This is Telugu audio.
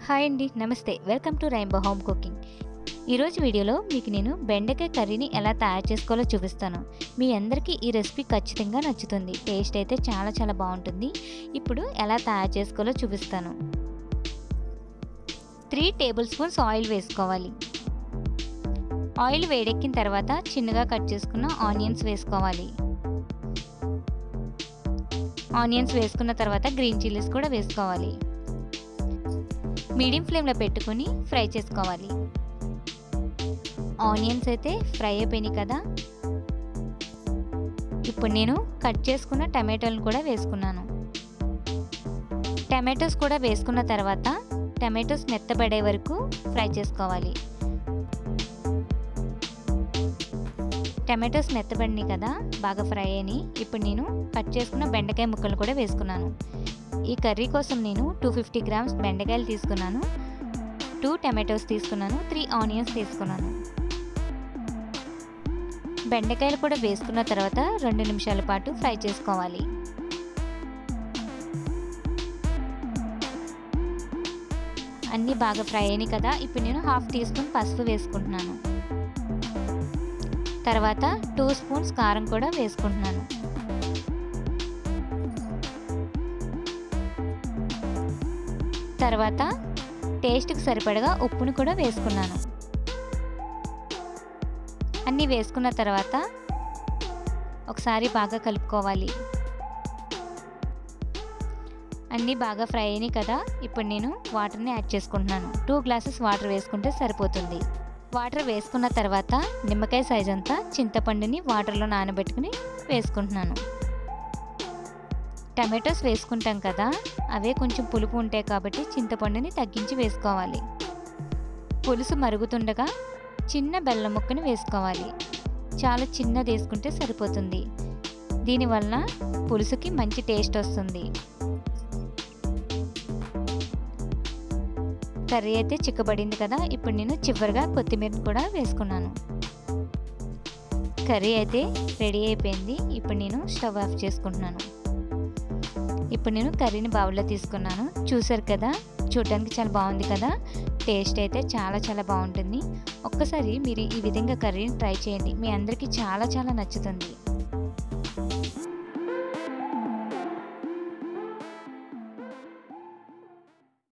హాయ్ అండి నమస్తే welcome to rainbow home cooking ఈరోజు వీడియోలో మీకు నేను బెండకాయ కర్రీని ఎలా తయారు చేసుకోవాలో చూపిస్తాను మీ అందరికీ ఈ రెసిపీ ఖచ్చితంగా నచ్చుతుంది టేస్ట్ అయితే చాలా చాలా బాగుంటుంది ఇప్పుడు ఎలా తయారు చేసుకోవాలో చూపిస్తాను త్రీ టేబుల్ స్పూన్స్ ఆయిల్ వేసుకోవాలి ఆయిల్ వేడెక్కిన తర్వాత చిన్నగా కట్ చేసుకున్న ఆనియన్స్ వేసుకోవాలి ఆనియన్స్ వేసుకున్న తర్వాత గ్రీన్ చిల్లీస్ కూడా వేసుకోవాలి మీడియం ఫ్లేమ్లో పెట్టుకొని ఫ్రై చేసుకోవాలి ఆనియన్స్ అయితే ఫ్రై అయిపోయినాయి కదా ఇప్పుడు నేను కట్ చేసుకున్న టమాటోలను కూడా వేసుకున్నాను టమాటోస్ కూడా వేసుకున్న తర్వాత టమాటోస్ మెత్తబడే వరకు ఫ్రై చేసుకోవాలి టమాటోస్ మెత్తబడినాయి కదా బాగా ఫ్రై అయినాయి ఇప్పుడు నేను కట్ చేసుకున్న బెండకాయ ముక్కలు కూడా వేసుకున్నాను ఈ కర్రీ కోసం నేను టూ ఫిఫ్టీ గ్రామ్స్ బెండకాయలు తీసుకున్నాను టూ టమాటోస్ తీసుకున్నాను త్రీ ఆనియన్స్ తీసుకున్నాను బెండకాయలు కూడా వేసుకున్న తర్వాత రెండు నిమిషాల పాటు ఫ్రై చేసుకోవాలి అన్నీ బాగా ఫ్రై అయినాయి కదా ఇప్పుడు నేను హాఫ్ టీ స్పూన్ పసుపు వేసుకుంటున్నాను తర్వాత టూ స్పూన్స్ కారం కూడా వేసుకుంటున్నాను తర్వాత టేస్ట్కి సరిపడగా ఉప్పుని కూడా వేసుకున్నాను అన్నీ వేసుకున్న తర్వాత ఒకసారి బాగా కలుపుకోవాలి అన్నీ బాగా ఫ్రై అయినాయి కదా ఇప్పుడు నేను వాటర్ని యాడ్ చేసుకుంటున్నాను టూ గ్లాసెస్ వాటర్ వేసుకుంటే సరిపోతుంది వాటర్ వేసుకున్న తర్వాత నిమ్మకాయ సైజ్ అంతా చింతపండుని వాటర్లో నానబెట్టుకుని వేసుకుంటున్నాను టమాటోస్ వేసుకుంటాం కదా అవే కొంచెం పులుపు ఉంటాయి కాబట్టి చింతపండుని తగ్గించి వేసుకోవాలి పులుసు మరుగుతుండగా చిన్న బెల్లం ముక్కని వేసుకోవాలి చాలా చిన్నది వేసుకుంటే సరిపోతుంది దీనివల్ల పులుసుకి మంచి టేస్ట్ వస్తుంది కర్రీ అయితే చిక్కబడింది కదా ఇప్పుడు నేను చివరిగా కొత్తిమీర కూడా వేసుకున్నాను కర్రీ అయితే రెడీ అయిపోయింది ఇప్పుడు నేను స్టవ్ ఆఫ్ చేసుకుంటున్నాను ఇప్పుడు నేను కర్రీని బౌల్లో తీసుకున్నాను చూసారు కదా చూడడానికి చాలా బాగుంది కదా టేస్ట్ అయితే చాలా చాలా బాగుంటుంది ఒక్కసారి మీరు ఈ విధంగా కర్రీని ట్రై చేయండి మీ అందరికీ చాలా చాలా నచ్చుతుంది